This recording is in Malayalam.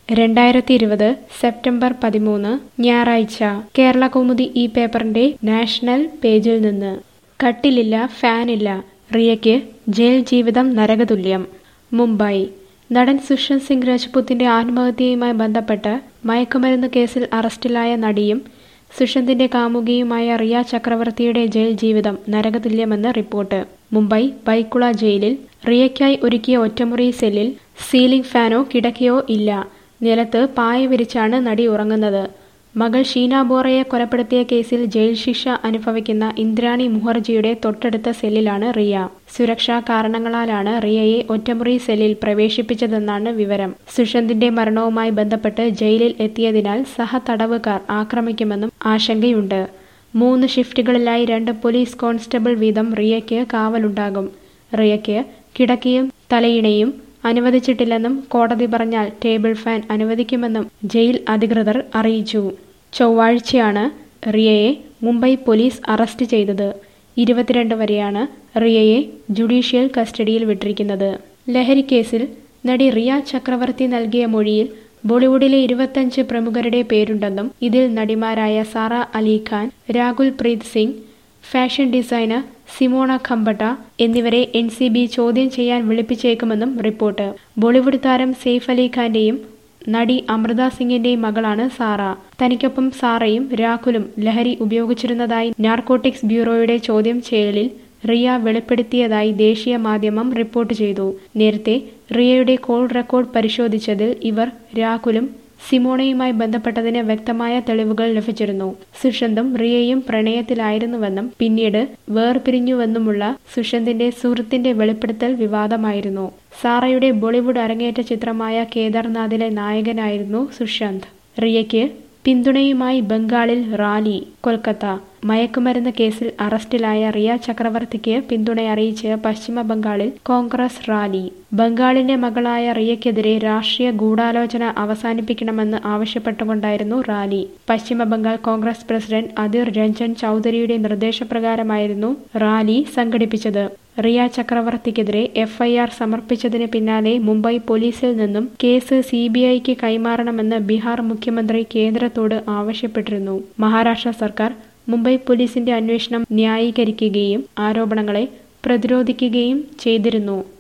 രണ്ടായിരത്തി ഇരുപത് സെപ്റ്റംബർ പതിമൂന്ന് ഞായറാഴ്ച കേരള കൗമുദി ഈ പേപ്പറിന്റെ നാഷണൽ പേജിൽ നിന്ന് കട്ടിലില്ല ഫാനില്ല റിയയ്ക്ക് ജയിൽ ജീവിതം നരകതുല്യം മുംബൈ നടൻ സുഷന്ത് സിംഗ് രജ്പുത്തിന്റെ ആത്മഹത്യയുമായി ബന്ധപ്പെട്ട് മയക്കുമരുന്ന് കേസിൽ അറസ്റ്റിലായ നടിയും സുഷന്തിന്റെ കാമുകിയുമായ റിയ ചക്രവർത്തിയുടെ ജയിൽ ജീവിതം നരകതുല്യമെന്ന് റിപ്പോർട്ട് മുംബൈ ബൈക്കുള ജയിലിൽ റിയയ്ക്കായി ഒരുക്കിയ ഒറ്റമുറി സെല്ലിൽ സീലിംഗ് ഫാനോ കിടക്കയോ ഇല്ല നിലത്ത് പായ വിരിച്ചാണ് നടി ഉറങ്ങുന്നത് മകൾ ഷീന ബോറയെ കൊലപ്പെടുത്തിയ കേസിൽ ജയിൽ ശിക്ഷ അനുഭവിക്കുന്ന ഇന്ദ്രാണി മുഖർജിയുടെ തൊട്ടടുത്ത സെല്ലിലാണ് റിയ സുരക്ഷാ കാരണങ്ങളാലാണ് റിയയെ ഒറ്റമുറി സെല്ലിൽ പ്രവേശിപ്പിച്ചതെന്നാണ് വിവരം സുഷന്തിന്റെ മരണവുമായി ബന്ധപ്പെട്ട് ജയിലിൽ എത്തിയതിനാൽ സഹതടവുകാർ ആക്രമിക്കുമെന്നും ആശങ്കയുണ്ട് മൂന്ന് ഷിഫ്റ്റുകളിലായി രണ്ട് പോലീസ് കോൺസ്റ്റബിൾ വീതം റിയയ്ക്ക് കാവലുണ്ടാകും റിയയ്ക്ക് കിടക്കയും തലയിണയും അനുവദിച്ചിട്ടില്ലെന്നും കോടതി പറഞ്ഞാൽ ടേബിൾ ഫാൻ അനുവദിക്കുമെന്നും ജയിൽ അധികൃതർ അറിയിച്ചു ചൊവ്വാഴ്ചയാണ് റിയയെ മുംബൈ പോലീസ് അറസ്റ്റ് ചെയ്തത് ഇരുപത്തിരണ്ട് വരെയാണ് റിയയെ ജുഡീഷ്യൽ കസ്റ്റഡിയിൽ വിട്ടിരിക്കുന്നത് ലഹരി കേസിൽ നടി റിയ ചക്രവർത്തി നൽകിയ മൊഴിയിൽ ബോളിവുഡിലെ ഇരുപത്തഞ്ച് പ്രമുഖരുടെ പേരുണ്ടെന്നും ഇതിൽ നടിമാരായ Sara Ali Khan Rahul Preet Singh fashion designer Simone Khambatta എന്നിവരെ എൻ സി ബി ചോദ്യം ചെയ്യാൻ വിളിപ്പിച്ചേക്കുമെന്നും റിപ്പോർട്ട് ബോളിവുഡ് താരം സെയ്ഫ് അലി ഖാന്റെയും നടി അമൃത സിംഗിന്റെയും മകളാണ് സാറ തനിക്കൊപ്പം സാറയും രാഹുലും ലഹരി ഉപയോഗിച്ചിരുന്നതായി നാർക്കോട്ടിക്സ് ബ്യൂറോയുടെ ചോദ്യം ചെയ്യലിൽ റിയ വെളിപ്പെടുത്തിയതായി ദേശീയ മാധ്യമം റിപ്പോർട്ട് ചെയ്തു നേരത്തെ റിയയുടെ കോൾ റെക്കോർഡ് പരിശോധിച്ചതിൽ ഇവർ രാഹുലും സിമോണയുമായി ബന്ധപ്പെട്ടതിന് വ്യക്തമായ തെളിവുകൾ ലഭിച്ചിരുന്നു സുഷന്തും റിയയും പ്രണയത്തിലായിരുന്നുവെന്നും പിന്നീട് വേർപിരിഞ്ഞുവെന്നുമുള്ള സുഷന്തിന്റെ സുഹൃത്തിന്റെ വെളിപ്പെടുത്തൽ വിവാദമായിരുന്നു സാറയുടെ ബോളിവുഡ് അരങ്ങേറ്റ ചിത്രമായ കേദാർനാഥിലെ നായകനായിരുന്നു സുഷന്ത് റിയയ്ക്ക് പിന്തുണയുമായി ബംഗാളിൽ റാലി കൊൽക്കത്ത മയക്കുമരുന്ന് കേസിൽ അറസ്റ്റിലായ റിയ ചക്രവർത്തിക്ക് പിന്തുണയറിയിച്ച് പശ്ചിമ ബംഗാളിൽ കോൺഗ്രസ് റാലി ബംഗാളിന്റെ മകളായ റിയയ്ക്കെതിരെ രാഷ്ട്രീയ ഗൂഢാലോചന അവസാനിപ്പിക്കണമെന്ന് ആവശ്യപ്പെട്ടുകൊണ്ടായിരുന്നു റാലി പശ്ചിമ ബംഗാൾ കോൺഗ്രസ് പ്രസിഡന്റ് അധിർ രഞ്ജൻ ചൌധരിയുടെ നിർദ്ദേശപ്രകാരമായിരുന്നു റാലി സംഘടിപ്പിച്ചത് റിയ ചക്രവർത്തിക്കെതിരെ എഫ്ഐആർ സമർപ്പിച്ചതിന് പിന്നാലെ മുംബൈ പോലീസിൽ നിന്നും കേസ് സി ബി ഐക്ക് കൈമാറണമെന്ന് ബീഹാർ മുഖ്യമന്ത്രി കേന്ദ്രത്തോട് ആവശ്യപ്പെട്ടിരുന്നു മഹാരാഷ്ട്ര സർക്കാർ മുംബൈ പോലീസിന്റെ അന്വേഷണം ന്യായീകരിക്കുകയും ആരോപണങ്ങളെ പ്രതിരോധിക്കുകയും ചെയ്തിരുന്നു